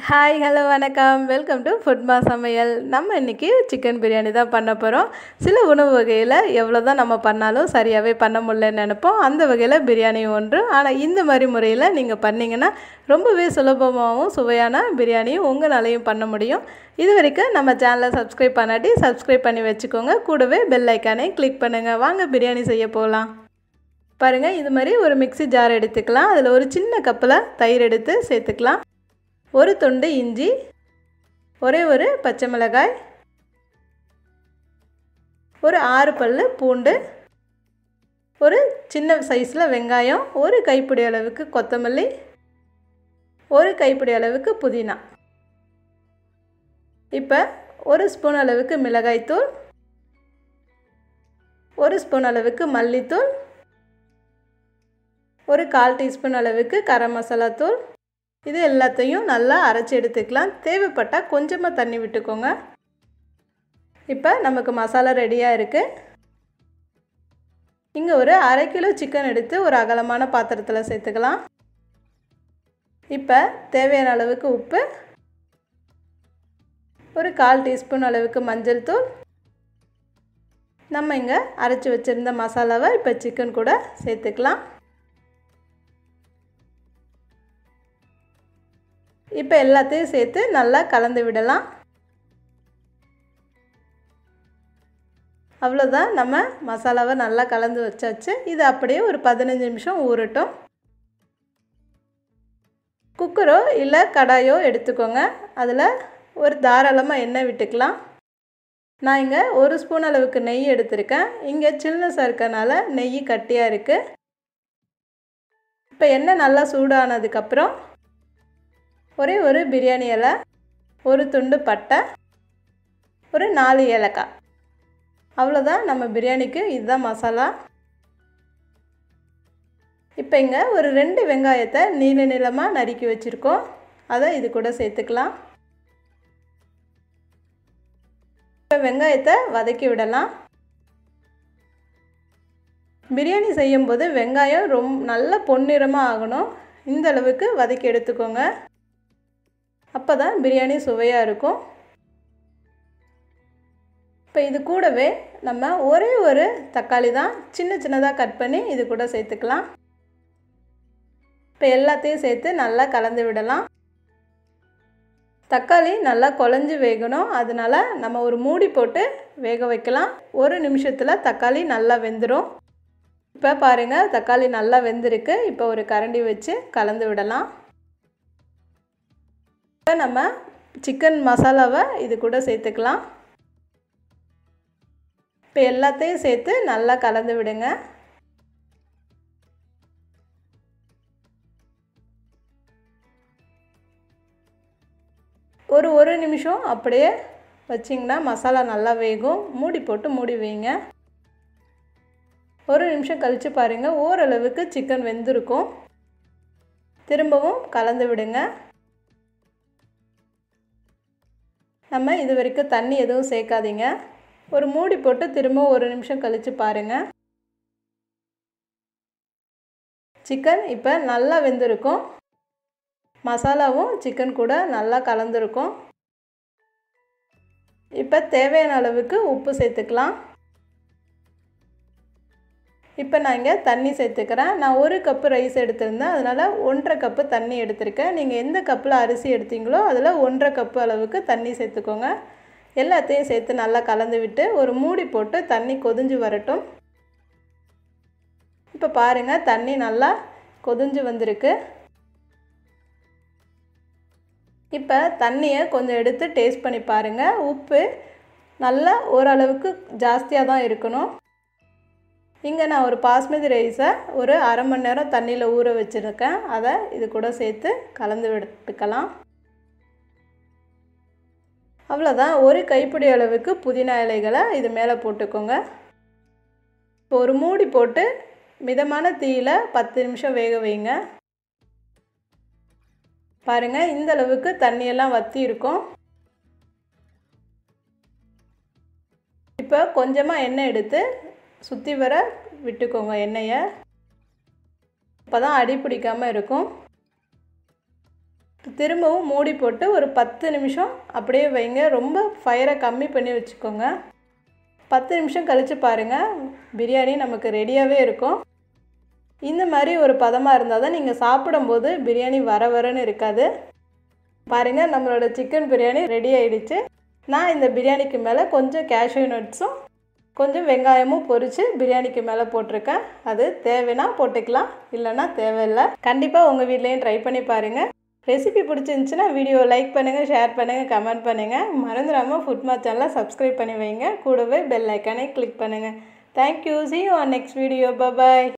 hi hello வணக்கம் welcome to Foodma சமையல் நம்ம இன்றைக்கி சிக்கன் பிரியாணி தான் பண்ண போகிறோம் சில உணவு வகையில் எவ்வளோ தான் நம்ம பண்ணாலும் சரியாகவே பண்ண முடியலன்னு நினைப்போம் அந்த வகையில் பிரியாணி ஒன்று ஆனால் இந்த மாதிரி முறையில் நீங்கள் பண்ணிங்கன்னா ரொம்பவே சுலபமாகவும் சுவையான பிரியாணியும் உங்களாலையும் பண்ண முடியும் இது வரைக்கும் நம்ம சேனலை சப்ஸ்கிரைப் பண்ணாட்டி சப்ஸ்கிரைப் பண்ணி வச்சுக்கோங்க கூடவே பெல் ஐக்கானே கிளிக் பண்ணுங்கள் வாங்க பிரியாணி செய்ய போகலாம் பாருங்கள் இது மாதிரி ஒரு மிக்சி ஜார் எடுத்துக்கலாம் அதில் ஒரு சின்ன கப்பில் தயிர் எடுத்து சேர்த்துக்கலாம் ஒரு துண்டு இஞ்சி ஒரே ஒரு பச்சை மிளகாய் ஒரு ஆறு பல் பூண்டு ஒரு சின்ன சைஸில் வெங்காயம் ஒரு கைப்பிடி அளவுக்கு கொத்தமல்லி ஒரு கைப்பிடி அளவுக்கு புதினா இப்போ ஒரு ஸ்பூன் அளவுக்கு மிளகாய்த்தூள் ஒரு ஸ்பூன் அளவுக்கு மல்லித்தூள் ஒரு கால் டீஸ்பூன் அளவுக்கு கரம் மசாலா தூள் இது எல்லாத்தையும் நல்லா அரைச்சி எடுத்துக்கலாம் தேவைப்பட்டால் கொஞ்சமாக தண்ணி விட்டுக்கோங்க இப்போ நமக்கு மசாலா ரெடியாக இருக்குது இங்கே ஒரு அரை கிலோ சிக்கன் எடுத்து ஒரு அகலமான பாத்திரத்தில் சேர்த்துக்கலாம் இப்போ தேவையான அளவுக்கு உப்பு ஒரு கால் டீஸ்பூன் அளவுக்கு மஞ்சள் தூள் நம்ம இங்கே அரைச்சி வச்சுருந்த மசாலாவை இப்போ சிக்கன் கூட சேர்த்துக்கலாம் இப்போ எல்லாத்தையும் சேர்த்து நல்லா கலந்து விடலாம் அவ்வளோதான் நம்ம மசாலாவை நல்லா கலந்து வச்சாச்சு இது அப்படியே ஒரு பதினஞ்சு நிமிஷம் ஊறட்டும் குக்கரோ இல்லை கடாயோ எடுத்துக்கோங்க அதில் ஒரு தாராளமாக எண்ணெய் விட்டுக்கலாம் நான் இங்கே ஒரு ஸ்பூன் அளவுக்கு நெய் எடுத்திருக்கேன் இங்கே சில்னஸாக இருக்கனால நெய் கட்டியாக இருக்குது இப்போ எண்ணெய் நல்லா சூடானதுக்கப்புறம் ஒரே ஒரு பிரியாணி இலை ஒரு துண்டு பட்டை ஒரு நாலு ஏலக்காய் அவ்வளோதான் நம்ம பிரியாணிக்கு இதுதான் மசாலா இப்போ இங்கே ஒரு ரெண்டு வெங்காயத்தை நீள நீளமாக நறுக்கி வச்சுருக்கோம் அதை இது கூட சேர்த்துக்கலாம் இப்போ வெங்காயத்தை வதக்கி விடலாம் பிரியாணி செய்யும்போது வெங்காயம் ரொம்ப நல்ல பொன்னிறமாக ஆகணும் இந்த அளவுக்கு வதக்கி எடுத்துக்கோங்க அப்போ தான் பிரியாணி சுவையாக இருக்கும் இப்போ இது கூடவே நம்ம ஒரே ஒரு தக்காளி தான் சின்ன சின்னதாக கட் பண்ணி இது கூட சேர்த்துக்கலாம் இப்போ எல்லாத்தையும் சேர்த்து நல்லா கலந்து விடலாம் தக்காளி நல்லா குழஞ்சி வேகணும் அதனால் நம்ம ஒரு மூடி போட்டு வேக வைக்கலாம் ஒரு நிமிஷத்தில் தக்காளி நல்லா வெந்துடும் இப்போ பாருங்கள் தக்காளி நல்லா வெந்திருக்கு இப்போ ஒரு கரண்டி வச்சு கலந்து விடலாம் இப்போ நம்ம சிக்கன் மசாலாவை இது கூட சேர்த்துக்கலாம் இப்போ எல்லாத்தையும் சேர்த்து நல்லா கலந்து விடுங்க ஒரு ஒரு நிமிஷம் அப்படியே வச்சிங்கன்னா மசாலா நல்லா வேகும் மூடி போட்டு மூடி வைங்க ஒரு நிமிஷம் கழித்து பாருங்கள் ஓரளவுக்கு சிக்கன் வெந்திருக்கும் திரும்பவும் கலந்து விடுங்க நம்ம இது வரைக்கும் தண்ணி எதுவும் சேர்க்காதீங்க ஒரு மூடி போட்டு திரும்ப ஒரு நிமிஷம் கழித்து பாருங்கள் சிக்கன் இப்போ நல்லா வெந்திருக்கும் மசாலாவும் சிக்கன் கூட நல்லா கலந்துருக்கும் இப்போ தேவையான அளவுக்கு உப்பு சேர்த்துக்கலாம் இப்போ நான் இங்கே தண்ணி சேர்த்துக்கிறேன் நான் ஒரு கப்பு ரைஸ் எடுத்திருந்தேன் அதனால் ஒன்றரை கப்பு தண்ணி எடுத்திருக்கேன் நீங்கள் எந்த கப்பில் அரிசி எடுத்தீங்களோ அதில் ஒன்றரை கப்பு அளவுக்கு தண்ணி சேர்த்துக்கோங்க எல்லாத்தையும் சேர்த்து நல்லா கலந்து விட்டு ஒரு மூடி போட்டு தண்ணி கொதிஞ்சு வரட்டும் இப்போ பாருங்கள் தண்ணி நல்லா கொதிஞ்சு வந்திருக்கு இப்போ தண்ணியை கொஞ்சம் எடுத்து டேஸ்ட் பண்ணி பாருங்கள் உப்பு நல்லா ஓரளவுக்கு ஜாஸ்தியாக தான் இருக்கணும் இங்கே நான் ஒரு பாஸ்மதி ரைஸை ஒரு அரை மணி நேரம் தண்ணியில் ஊற வச்சுருக்கேன் அதை இது கூட சேர்த்து கலந்து விட்டுக்கலாம் அவ்வளோதான் ஒரு கைப்பிடி அளவுக்கு புதினா இலைகளை இது மேலே போட்டுக்கோங்க இப்போ ஒரு மூடி போட்டு மிதமான தீயில் பத்து நிமிஷம் வேக வைங்க பாருங்கள் இந்த அளவுக்கு தண்ணியெல்லாம் வற்றி இருக்கும் இப்போ கொஞ்சமாக எண்ணெய் எடுத்து சுற்றி வர விட்டுக்கோங்க எண்ணெயை அப்போ தான் அடி பிடிக்காமல் இருக்கும் திரும்பவும் மூடி போட்டு ஒரு பத்து நிமிஷம் அப்படியே வைங்க ரொம்ப ஃபயரை கம்மி பண்ணி வச்சுக்கோங்க பத்து நிமிஷம் கழித்து பாருங்கள் பிரியாணி நமக்கு ரெடியாகவே இருக்கும் இந்த மாதிரி ஒரு பதமாக இருந்தால் தான் நீங்கள் சாப்பிடும்போது பிரியாணி வர வரன்னு இருக்காது பாருங்கள் நம்மளோட சிக்கன் பிரியாணி ரெடி ஆயிடுச்சு நான் இந்த பிரியாணிக்கு மேலே கொஞ்சம் கேஷ்யூ நட்ஸும் கொஞ்சம் வெங்காயமும் பொரித்து பிரியாணிக்கு மேலே போட்டிருக்கேன் அது தேவைன்னா போட்டுக்கலாம் இல்லைன்னா தேவையில்லை கண்டிப்பாக உங்கள் வீட்லேயும் ட்ரை பண்ணி பாருங்கள் ரெசிபி பிடிச்சிருந்துச்சுன்னா வீடியோ லைக் பண்ணுங்கள் ஷேர் பண்ணுங்கள் கமெண்ட் பண்ணுங்கள் மறந்துடாமல் ஃபுட்மா சேனலை சப்ஸ்கிரைப் பண்ணி வைங்க கூடவே பெல் ஐக்கானே கிளிக் பண்ணுங்கள் thank you see on next video bye bye